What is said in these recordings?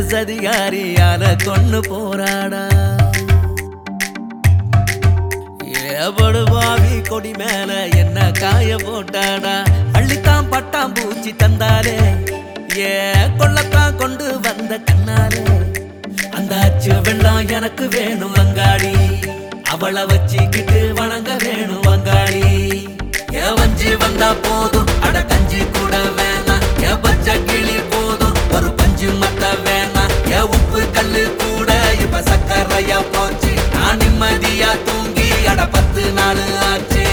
சதிகாரியால கொண்டு போராடா ஏபடுவாவி கொடி மேல என்ன காய போட்டாடா அள்ளித்தான் பட்டாம் பூச்சி தந்தாலே ஏ கொள்ளத்தான் கொண்டு வந்த கண்ணாலே அந்த அச்சு வெள்ளம் எனக்கு வேணும் வங்காளி அவளை வச்சுக்கிட்டு வணங்க வேணும் வங்காளி ஏ வஞ்சி வந்தா போதும் அட கஞ்சி கூட வேணாம் ஏ பச்சை கிளி போதும் ஒரு பஞ்சு மத்த வேணாம் ஏ உப்பு கல்லு கூட இப்ப சக்கரையா போச்சு நான் நிம்மதியா தூங்கி அட பத்து நாள் ஆச்சே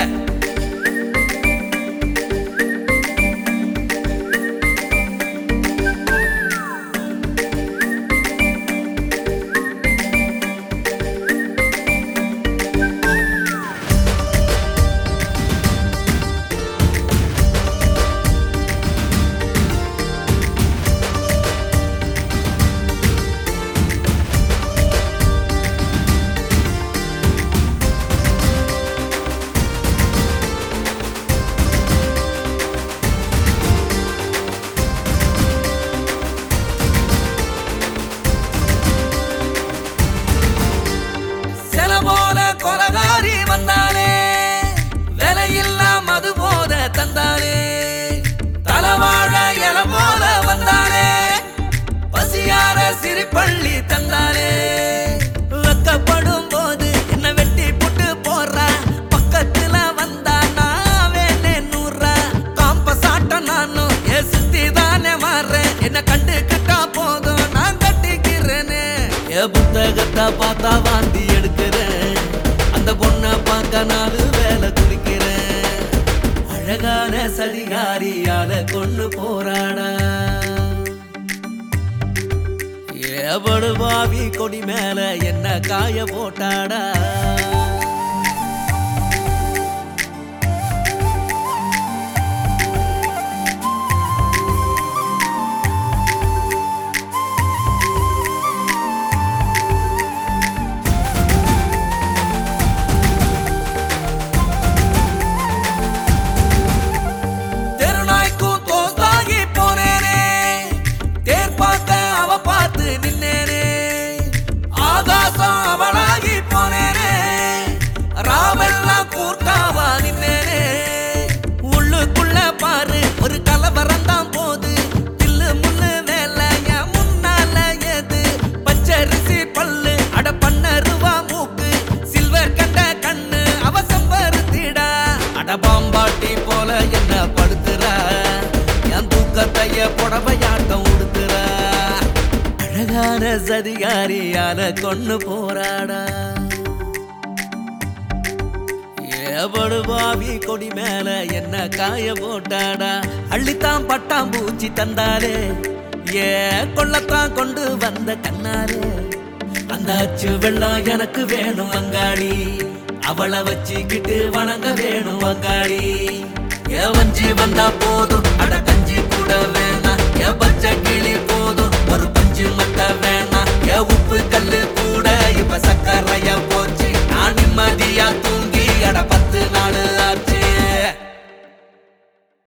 சில போல கொலகாரி வந்தாலே விலையில்லா மது போத தந்தாலே தலவாழ இல போல வந்தாலே பசியார சிரிப்பள்ளி தந்தாலே வெக்கப்படும் போது என்ன வெட்டி புட்டு போடுறா பக்கத்துல வந்தா நான் வேணே நூறா காம்ப சாட்ட நானும் ஏ சுத்தி தானே மாறேன் என்ன கண்டுக்கிட்டா போதும் நான் கட்டிக்கிறேனே ஏ புத்தகத்தை பார்த்தா வாந்தி எடுக்கிறேன் அந்த பொண்ணை பார்க்க நாலு வேலை குளிக்கிறேன் அழகான சதிகாரியால கொண்டு போராடா ஏபடு பாவி கொடி மேல என்ன காய போட்டாடா தெருநாய்க்கும் தோஸ்தாகி போனேனே தேர் பார்க்க அவ பார்த்து நின்னேனே ஆகாசம் அவளாகி போனேனே ராவெல்லாம் கூர்க்காவா நின்னேனே உள்ளுக்குள்ள பாரு ஒரு கலவரம் தான் போது தில்லு முள்ளு வேலை என் முன்னால ஏது பச்சரிசி பல்லு அட பண்ணருவா மூக்கு சில்வர் கண்ட கண்ணு அவ சம்பருத்திடா அட பாம்பாட்டி போல என்ன படுத்துறா என் தூக்கத்தைய புடவையாட்டம் உடுத்துறா அழகான சதிகாரியால கொண்டு போராடா ஏபடு பாவி கொடி மேல என்ன காய போட்டாடா அள்ளித்தான் பட்டாம் பூச்சி தந்தாலே ஏ கொள்ளத்தான் கொண்டு வந்த கண்ணாலே அந்த அச்சு வெள்ளம் எனக்கு வேணும் வங்காளி அவளை வச்சுக்கிட்டு வணங்க வேணும் வங்காளி ஏ வஞ்சி வந்தா